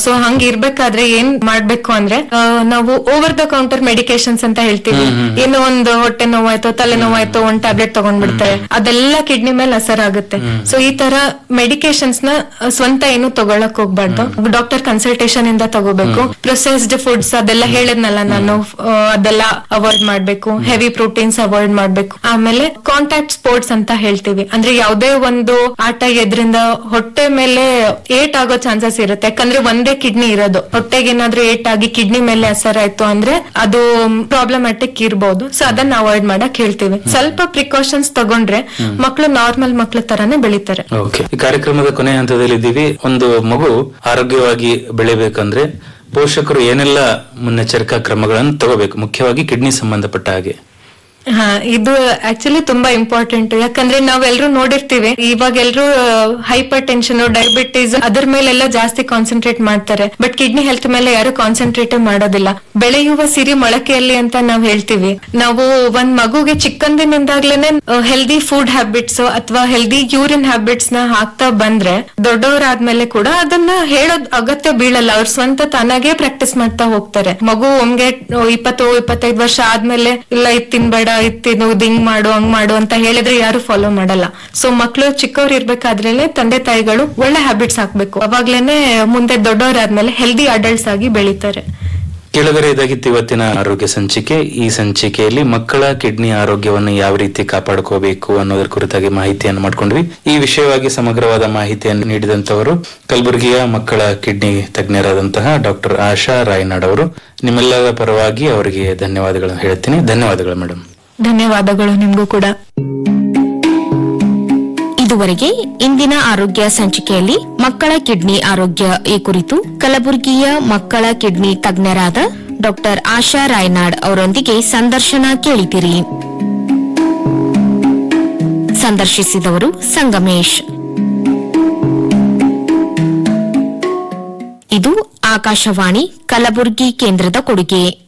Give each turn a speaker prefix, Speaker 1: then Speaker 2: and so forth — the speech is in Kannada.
Speaker 1: ಸೊ ಹಂಗ ಇರ್ಬೇಕಾದ್ರೆ ಏನ್ ಮಾಡ್ಬೇಕು ಅಂದ್ರೆ ಆ, ನಾವು ಓವರ್ ದ ಕೌಂಟರ್ ಮೆಡಿಕೇಶನ್ಸ್ ಅಂತ ಹೇಳ್ತೀವಿ ಏನೋ ಒಂದು ಹೊಟ್ಟೆ ನೋವಾಯ್ತೋ ತಲೆ ನೋವಾಯ್ತೋ ಒಂದ್ ಟ್ಯಾಬ್ಲೆಟ್ ತಗೊಂಡ್ಬಿಡ್ತಾರೆ ಅದೆಲ್ಲ ಕಿಡ್ನಿ ಮೇಲೆ ಅಸರ್ ಆಗುತ್ತೆ ಸೊ ಈ ತರ ಮೆಡಿಕೇಶನ್ಸ್ ನ ಆ, ಸ್ವಂತ ಏನು ತಗೊಳಕ್ ಹೋಗ್ಬಾರ್ದು ಡಾಕ್ಟರ್ ಕನ್ಸಲ್ಟೇಷನ್ ಇಂದ ತಗೋಬೇಕು ಪ್ರೊಸೆಸ್ಡ್ ಫುಡ್ಸ್ ಅದೆಲ್ಲ ಹೇಳಿದ್ನಲ್ಲ ನಾನು ಆ, ಅದೆಲ್ಲ ಅವಾಯ್ಡ್ ಮಾಡ್ಬೇಕು ಹೆವಿ ಪ್ರೋಟೀನ್ಸ್ ಅವಾಯ್ಡ್ ಮಾಡ್ಬೇಕು ಆಮೇಲೆ ಕಾಂಟ್ಯಾಕ್ಟ್ ಸ್ಪೋರ್ಟ್ಸ್ ಅಂತ ಹೇಳ್ತೀವಿ ಅಂದ್ರೆ ಯಾವ್ದೇ ಒಂದು ಆಟ ಎದ್ರಿಂದ ಹೊಟ್ಟೆ ಮೇಲೆ ಏಟ್ ಆಗೋ ಚಾನ್ಸಸ್ ಇರುತ್ತೆ ಯಾಕಂದ್ರೆ ಒಂದೇ ಕಿಡ್ನಿ ಇರೋದು ಹೊಟ್ಟೆಗೆ ಏನಾದ್ರೂ ಏಟ್ ಆಗಿ ಕಿಡ್ನಿ ಮೇಲೆ ಅಸರ್ ಆಯ್ತು ಅಂದ್ರೆ ಅದು ಪ್ರಾಬ್ಲಮ್ಯಾಟಿಕ್ ಇರ್ಬೋದು ಸೊ ಅದನ್ನ ಅವಾಯ್ಡ್ ಮಾಡಕ್ ಹೇಳ್ತೀವಿ ಸ್ವಲ್ಪ ಪ್ರಿಕಾಷನ್ಸ್ ತಗೊಂಡ್ರೆ ಮಕ್ಳು ನಾರ್ಮಲ್ ಮಕ್ಳ ತರಾನೇ ಬೆಳಿತಾರೆ
Speaker 2: ಓಕೆ ಈ ಕಾರ್ಯಕ್ರಮದ ಕೊನೆಯ ಹಂತದಲ್ಲಿ ಇದ್ದೀವಿ ಒಂದು ಮಗು ಆರೋಗ್ಯವಾಗಿ ಬೆಳಿಬೇಕಂದ್ರೆ ಪೋಷಕರು ಏನೆಲ್ಲ ಮುನ್ನೆಚ್ಚರಿಕಾ ಕ್ರಮಗಳನ್ನು ತಗೋಬೇಕು ಮುಖ್ಯವಾಗಿ ಕಿಡ್ನಿ ಸಂಬಂಧಪಟ್ಟ ಹಾಗೆ
Speaker 1: ಹಾ ಇದು ಆಕ್ಚುಲಿ ತುಂಬಾ ಇಂಪಾರ್ಟೆಂಟ್ ಯಾಕಂದ್ರೆ ನಾವೆಲ್ಲರೂ ನೋಡಿರ್ತೀವಿ ಇವಾಗ ಎಲ್ರು ಹೈಪರ್ ಟೆನ್ಷನ್ ಡಯಾಬಿಟೀಸ್ ಅದ್ರ ಮೇಲೆಲ್ಲ ಜಾಸ್ತಿ ಕಾನ್ಸಂಟ್ರೇಟ್ ಮಾಡ್ತಾರೆ ಬಟ್ ಕಿಡ್ನಿ ಹೆಲ್ತ್ ಮೇಲೆ ಯಾರು ಕಾನ್ಸಂಟ್ರೇಟ್ ಮಾಡೋದಿಲ್ಲ ಬೆಳೆಯುವ ಸಿರಿ ಮೊಳಕೆಯಲ್ಲಿ ಅಂತ ನಾವ್ ಹೇಳ್ತೀವಿ ನಾವು ಒಂದ್ ಮಗುಗೆ ಚಿಕ್ಕಂದಿನಿಂದಾಗ್ಲೇನೆ ಹೆಲ್ದಿ ಫುಡ್ ಹ್ಯಾಬಿಟ್ಸ್ ಅಥವಾ ಹೆಲ್ದಿ ಯೂರಿನ್ ಹ್ಯಾಬಿಟ್ಸ್ ನ ಹಾಕ್ತಾ ಬಂದ್ರೆ ದೊಡ್ಡವರಾದ್ಮೇಲೆ ಕೂಡ ಅದನ್ನ ಹೇಳೋದ್ ಅಗತ್ಯ ಬೀಳಲ್ಲ ಅವ್ರ ಸ್ವಂತ ತಾನಾಗೆ ಪ್ರಾಕ್ಟೀಸ್ ಮಾಡ್ತಾ ಹೋಗ್ತಾರೆ ಮಗು ಒಮ್ಗೆ ಇಪ್ಪತ್ತು ಇಪ್ಪತ್ತೈದು ವರ್ಷ ಆದ್ಮೇಲೆ ಇಲ್ಲ ಇದ್ ತಿನ್ಬೇಡ ಇದ್ ತಿನ್ನು ಇದ್ ಹಿಂಗ್ ಮಾಡು ಹಂಗ್ ಮಾಡು ಅಂತ ಹೇಳಿದ್ರೆ ಯಾರು ಫಾಲೋ ಮಾಡಲ್ಲ ಸೊ ಮಕ್ಳು ಚಿಕ್ಕವ್ರು ಇರ್ಬೇಕಾದ್ರೇನೆ ತಂದೆ ತಾಯಿಗಳು ಒಳ್ಳೆ ಹ್ಯಾಬಿಟ್ಸ್ ಹಾಕ್ಬೇಕು ಅವಾಗ್ಲೇನೆ ಮುಂದೆ ದೊಡ್ಡವರಾದ್ಮೇಲೆ ಹೆಲ್ದಿ ಅಡಲ್ಟ್ಸ್ ಆಗಿ ಬೆಳಿತಾರೆ
Speaker 2: ಕೆಳಗರೆ ಇದಾಗಿತ್ತು ಇವತ್ತಿನ ಆರೋಗ್ಯ ಸಂಚಿಕೆ ಈ ಸಂಚಿಕೆಯಲ್ಲಿ ಮಕ್ಕಳ ಕಿಡ್ನಿ ಆರೋಗ್ಯವನ್ನು ಯಾವ ರೀತಿ ಕಾಪಾಡ್ಕೋಬೇಕು ಅನ್ನೋದರ ಕುರಿತಾಗಿ ಮಾಹಿತಿಯನ್ನು ಮಾಡ್ಕೊಂಡ್ವಿ ಈ ವಿಷಯವಾಗಿ ಸಮಗ್ರವಾದ ಮಾಹಿತಿಯನ್ನು ನೀಡಿದಂತವರು ಕಲಬುರಗಿಯ ಮಕ್ಕಳ ಕಿಡ್ನಿ ತಜ್ಞರಾದಂತಹ ಡಾಕ್ಟರ್ ಆಶಾ ರಾಯ್ನಾಡ್ ಅವರು ನಿಮ್ಮೆಲ್ಲರ ಪರವಾಗಿ ಅವರಿಗೆ ಧನ್ಯವಾದಗಳನ್ನು ಹೇಳ್ತೀನಿ ಧನ್ಯವಾದಗಳು ಮೇಡಮ್
Speaker 1: ಧನ್ಯವಾದಗಳು ನಿಮ್ಗೂ ಕೂಡ
Speaker 3: ಇದುವರೆಗೆ ಇಂದಿನ ಆರೋಗ್ಯ ಸಂಚಿಕೆಯಲ್ಲಿ ಮಕ್ಕಳ ಕಿಡ್ನಿ ಆರೋಗ್ಯ ಈ ಕುರಿತು ಕಲಬುರಗಿಯ ಮಕ್ಕಳ ಕಿಡ್ನಿ ತಜ್ಞರಾದ ಡಾಕ್ಟರ್ ಆಶಾ ರಾಯ್ನಾಡ್ ಅವರೊಂದಿಗೆ ಸಂದರ್ಶನ ಕೇಳಿದಿರಿ ಸಂದರ್ಶಿಸಿದವರು ಸಂಗಮೇಶ್ ಇದು ಆಕಾಶವಾಣಿ ಕಲಬುರಗಿ ಕೇಂದ್ರದ ಕೊಡುಗೆ